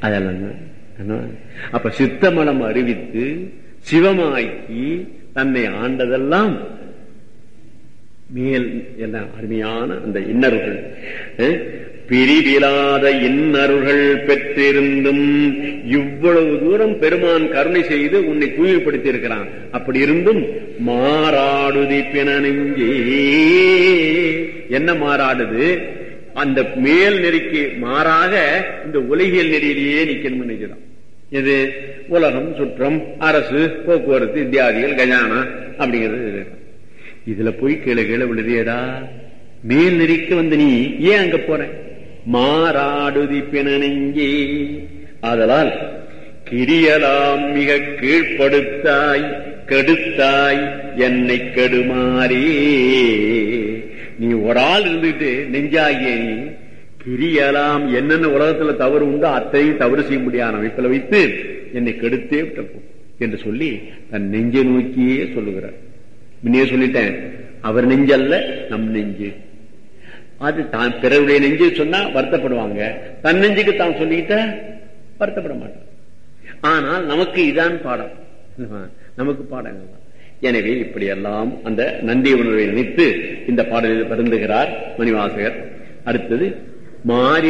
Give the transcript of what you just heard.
அதெல்லாம் தான். என்ன? அப்ப சித்தமலம் அறிவித்து சிவமாக்கி தன்னை ஆண்டதெல்லாம் மேல் என்ன அருமையான அந்த இன்னருகள் அஹ், பிரிவிலாத இன்னருகள் பெற்றிருந்தும் இவ்வளவு தூரம் பெருமான் கருணை செய்து உன்னை தூய்மைப்படுத்தி இருக்கிறான் அப்படி இருந்தும் மாறாடுதி பிண நெஞ்சே என்ன மாறாடுது அந்த மேல் நெறிக்கு மாறாக இந்த உலகியல் நெறியிலேயே நிக்கணும்னு நினைக்கிறான் இது உலகம் சுற்றம் அரசு போக்குவரத்து இத்தியாதிகள் கஜானா அப்படிங்கிறது இது. இதுல போய் கீழே கீழே விழுதியடா மேல் நெறிக்கு வந்து நீ ஏன் அங்க போற மாறாடுதி பிணனெங்கே ஆதலால் கிரியலாம் மிக கீழ்ப்படுத்தாய் கெடுத்தாய் என்னை கெடுமாறே நீ ஒரு ஆள் இருந்துட்டு நெஞ்சாகிய நீ கிரியலாம் என்னென்ன உலகத்துல தவறு உண்டோ அத்தையும் தவறு செய்ய முடியாத அமைப்பில் வைத்து என்னை கெடுத்தே விட்டப்போ என்று சொல்லி தன் நெஞ்சை நோக்கியே சொல்லுகிறார் முன்னே சொல்லிட்டேன் அவர் நெஞ்சல்ல நம் நெஞ்சு அது தான் பிறருடைய நெஞ்சு சொன்னா வருத்தப்படுவாங்க தன் நெஞ்சுக்கு தான் சொல்லிக்கிட்ட வருத்தப்பட மாட்டான் ஆனால் நமக்கு இதான் பாடம் நமக்கு பாடங்கள் தான். எனவே இப்படியெல்லாம் அந்த நன்றி உணர்வை நினைத்து இந்த பாடலில் வருந்துகிறார் மணிவாசகர் அடுத்தது மாறி